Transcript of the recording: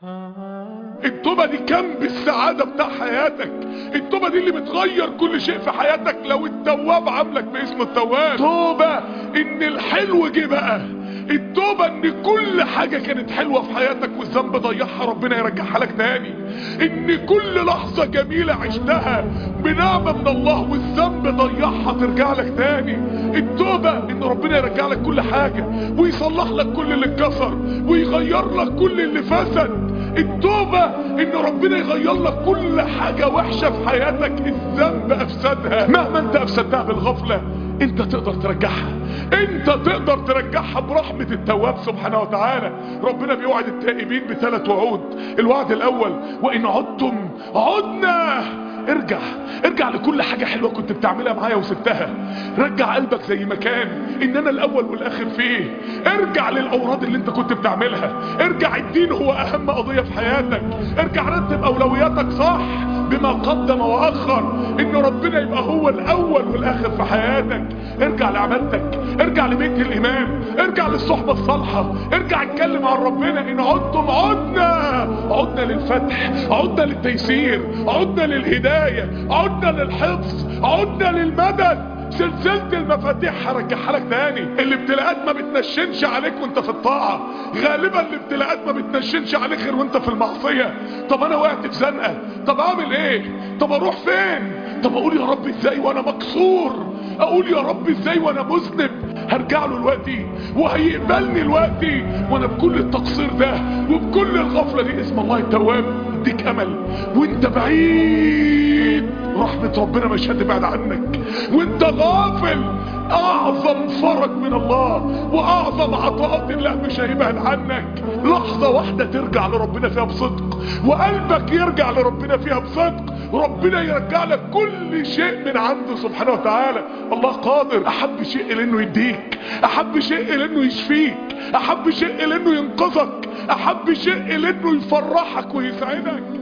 التوبة دي كم بالسعادة بتاع حياتك التوبة دي اللي بتغير كل شيء في حياتك لو التواب عاملك باسم التواب توبة ان الحلو جه بقى التوبة ان كل حاجة كانت حلوة في حياتك والذنب ضيعها ربنا يرجعها لك تاني ان كل لحظة جميلة عشتها بنعمة من الله والذنب ضيعها ترجع لك تاني التوبة ان ربنا يرجع لك كل حاجة ويصلح لك كل اللي اتكسر ويغير لك كل اللي فسد التوبة ان ربنا يغير لك كل حاجة وحشة في حياتك الذنب افسدها مهما انت افسدتها بالغفلة انت تقدر ترجعها انت تقدر ترجعها برحمة التواب سبحانه وتعالى ربنا بيوعد التائبين بثلاث وعود الوعد الاول وان عدتم عدنا ارجع ارجع لكل حاجة حلوة كنت بتعملها معايا وسبتها رجع قلبك زي ما كان ان انا الاول والاخر فيه ارجع للاوراد اللي انت كنت بتعملها ارجع الدين هو اهم قضية في حياتك ارجع رتب اولوياتك صح بما قدم واخر ان ربنا يبقى هو الاول والاخر في حياتك ارجع لعبادتك ارجع لبيت الايمان ارجع للصحبة الصالحة ارجع اتكلم عن ربنا ان عدتم عدنا عدنا للفتح عدنا للتيسير عدنا للهداية عدنا للحفظ عدنا للمدد سلسلة المفاتيح هرجعها لك تاني الابتلاءات ما بتنشنش عليك وانت في الطاعة غالبا الابتلاءات ما بتنشنش عليك غير وانت في المعصية طب انا وقعت في زنقة طب اعمل ايه طب اروح فين طب اقول يا رب ازاي وانا مكسور اقول يا رب ازاي وانا مذنب هرجع له دلوقتي وهيقبلني دلوقتي وانا بكل التقصير ده وبكل الغفلة دي اسم الله التواب اديك امل وانت بعيد رحمة ربنا مش هتبعد عنك وانت غافل اعظم فرج من الله واعظم عطاءات الله مش هيبعد عنك لحظة واحدة ترجع لربنا فيها بصدق وقلبك يرجع لربنا فيها بصدق ربنا يرجع لك كل شيء من عنده سبحانه وتعالى الله قادر احب شيء لانه يديك احب شيء لانه يشفيك احب شيء لانه ينقذك احب شيء لانه يفرحك ويسعدك